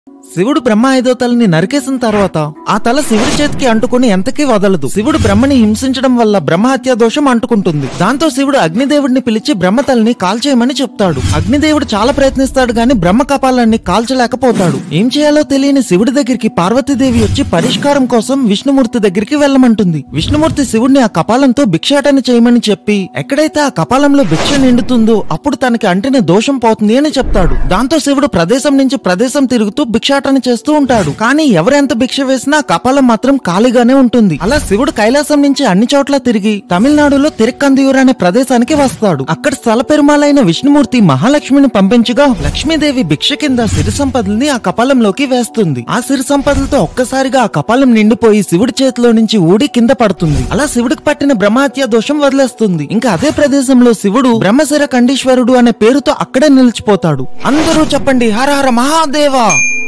శివుడు బ్రహ్మ ఐదో తలని నరికేసిన తర్వాత ఆ తల శివుడి చేతికి అంటుకుని ఎంతకీ వదలదు శివుడు బ్రహ్మని హింసించడం వల్ల బ్రహ్మహత్య దోషం అంటుకుంటుంది దాంతో శివుడు అగ్నిదేవుడిని పిలిచి బ్రహ్మ తలని కాల్చేయమని చెప్తాడు అగ్నిదేవుడు చాలా ప్రయత్నిస్తాడు గాని బ్రహ్మ కపాలాన్ని కాల్చలేకపోతాడు ఏం చేయాలో తెలియని శివుడి దగ్గరికి పార్వతీదేవి వచ్చి పరిష్కారం కోసం విష్ణుమూర్తి దగ్గరికి వెళ్ళమంటుంది విష్ణుమూర్తి శివుడిని ఆ కపాలంతో భిక్షాటన చేయమని చెప్పి ఎక్కడైతే ఆ కపాలంలో భిక్ష నిండుతుందో అప్పుడు తనకి అంటిన దోషం పోతుంది అని చెప్తాడు దాంతో శివుడు ప్రదేశం నుంచి ప్రదేశం తిరుగుతూ భిక్షాటన చేస్తూ ఉంటాడు కానీ ఎవరెంత భిక్ష వేసినా ఆ కపాలం మాత్రం ఖాళీగానే ఉంటుంది అలా శివుడు కైలాసం నుంచి అన్ని చోట్ల తిరిగి తమిళనాడులో తిరుక్కందియూర్ అనే ప్రదేశానికి వస్తాడు అక్కడ స్థల పెరుమాలైన విష్ణుమూర్తి మహాలక్ష్మిని పంపించగా లక్ష్మీదేవి భిక్ష కింద సిరి సంపదల్ని ఆ కపాలంలోకి వేస్తుంది ఆ సిరి సంపదలతో ఒక్కసారిగా ఆ కపాలం నిండిపోయి శివుడి చేతిలో నుంచి ఊడి కింద పడుతుంది అలా శివుడికి పట్టిన బ్రహ్మహత్య దోషం వదిలేస్తుంది ఇంకా అదే ప్రదేశంలో శివుడు బ్రహ్మశిర కండీశ్వరుడు అనే పేరుతో అక్కడే నిలిచిపోతాడు అందరూ చెప్పండి హర హర మహాదేవా